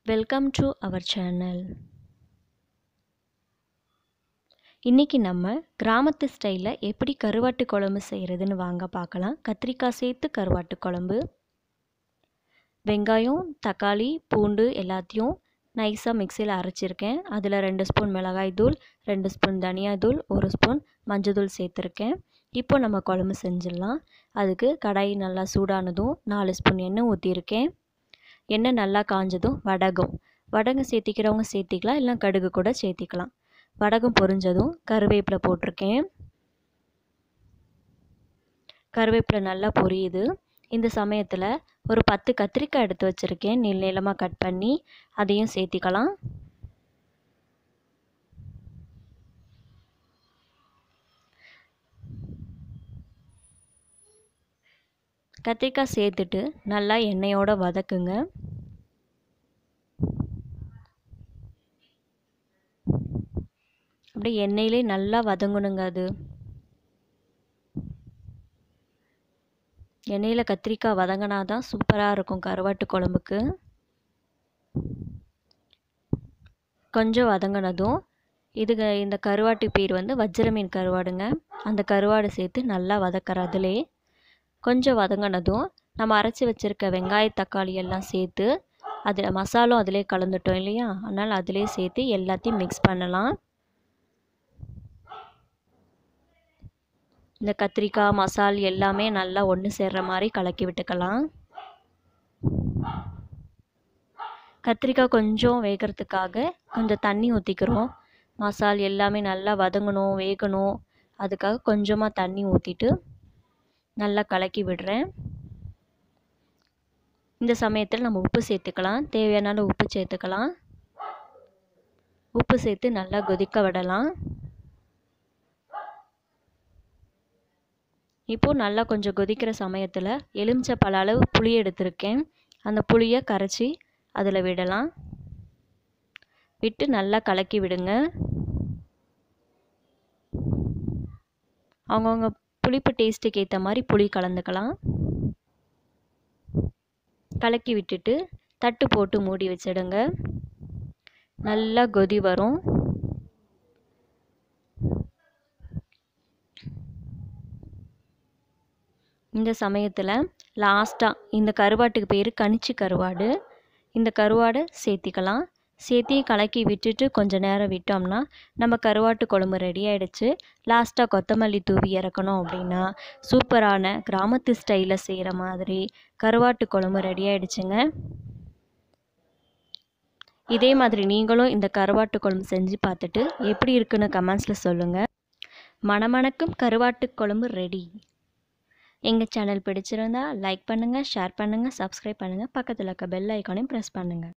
welcome to our channel இன்றைக்கி நம்ம கிராமத்து ஸ்டைலில் எப்படி கருவாட்டு குழம்பு செய்கிறதுன்னு வாங்க பார்க்கலாம் கத்திரிக்காய் சேர்த்து கருவாட்டு குழம்பு வெங்காயம் தக்காளி பூண்டு எல்லாத்தையும் நைஸாக மிக்சியில் அரைச்சிருக்கேன் அதில் ரெண்டு ஸ்பூன் மிளகாய் தூள் ரெண்டு ஸ்பூன் தனியாய் தூள் ஒரு ஸ்பூன் மஞ்சள் தூள் சேர்த்துருக்கேன் இப்போ நம்ம குழம்பு செஞ்சிடலாம் அதுக்கு கடாய் நல்லா சூடானதும் நாலு ஸ்பூன் எண்ணெய் ஊற்றிருக்கேன் எண்ணெய் நல்லா காஞ்சதும் வடகம் வடகம் சேர்த்திக்கிறவங்க சேர்த்திக்கலாம் இல்லை கடுகு கூட சேர்த்திக்கலாம் வடகம் பொரிஞ்சதும் கருவேப்பிலை போட்டிருக்கேன் கருவேப்பிலை நல்லா பொரியுது இந்த சமயத்தில் ஒரு பத்து கத்திரிக்காய் எடுத்து வச்சுருக்கேன் நீள் நீளமாக கட் பண்ணி அதையும் சேர்த்திக்கலாம் கத்திரிக்காய் சேர்த்துட்டு நல்லா எண்ணெயோடு வதக்குங்க அப்படியே எண்ணெயிலே நல்லா வதங்கணுங்க அது எண்ணெயில் கத்திரிக்காய் வதங்கினா தான் சூப்பராக இருக்கும் கருவாட்டு குழம்புக்கு கொஞ்சம் வதங்கினதும் இதுக்கு இந்த கருவாட்டு பேர் வந்து வஜ்ர மீன் கருவாடுங்க அந்த கருவாடு சேர்த்து நல்லா வதக்கிற அதிலே கொஞ்சம் வதங்கினதும் நம்ம அரைச்சி வச்சுருக்க வெங்காய தக்காளி எல்லாம் சேர்த்து அதில் மசாலும் அதிலே கலந்துட்டோம் இல்லையா அதனால் அதிலே சேர்த்து எல்லாத்தையும் மிக்ஸ் பண்ணலாம் இந்த கத்திரிக்காய் மசால் எல்லாமே நல்லா ஒன்று சேர்ற மாதிரி கலக்கி விட்டுக்கலாம் கத்திரிக்காய் கொஞ்சம் வேகிறதுக்காக கொஞ்சம் தண்ணி ஊற்றிக்கிறோம் மசால் எல்லாமே நல்லா வதங்கணும் வேகணும் அதுக்காக கொஞ்சமாக தண்ணி ஊற்றிட்டு நல்லா கலக்கி விடுறேன் இந்த சமயத்தில் நம்ம உப்பு சேர்த்துக்கலாம் தேவையான உப்பு சேர்த்துக்கலாம் உப்பு சேர்த்து நல்லா கொதிக்க விடலாம் இப்போது நல்லா கொஞ்சம் கொதிக்கிற சமயத்தில் எலுமிச்சை பல அளவு புளி எடுத்திருக்கேன் அந்த புளியை கரைச்சி அதில் விடலாம் விட்டு நல்லா கலக்கி விடுங்க அவங்கவுங்க புளிப்பு டேஸ்ட்டுக்கு ஏற்ற மாதிரி புளி கலந்துக்கலாம் கலக்கி விட்டுட்டு தட்டு போட்டு மூடி வச்சிடுங்க நல்லா கொதி வரும் இந்த சமயத்தில் லாஸ்ட்டாக இந்த கருவாட்டுக்கு பேர் கணிச்சி கருவாடு இந்த கருவாடை சேர்த்திக்கலாம் சேர்த்தி கலக்கி விட்டுட்டு கொஞ்சம் நேரம் விட்டோம்னா நம்ம கருவாட்டு குழம்பு ரெடி ஆகிடுச்சு லாஸ்ட்டாக கொத்தமல்லி தூவி இறக்கணும் அப்படின்னா சூப்பரான கிராமத்து ஸ்டைலில் செய்கிற மாதிரி கருவாட்டு குழம்பு ரெடி ஆகிடுச்சுங்க இதே மாதிரி நீங்களும் இந்த கருவாட்டு குழம்பு செஞ்சு பார்த்துட்டு எப்படி இருக்குன்னு கமெண்ட்ஸில் சொல்லுங்கள் மணமணக்கும் கருவாட்டு குழம்பு ரெடி எங்கள் சேனல் பிடிச்சிருந்தா லைக் பண்ணுங்கள் ஷேர் பண்ணுங்கள் சப்ஸ்கிரைப் பண்ணுங்கள் பக்கத்தில் இருக்க பெல் ஐக்கானையும் ப்ரெஸ் பண்ணுங்கள்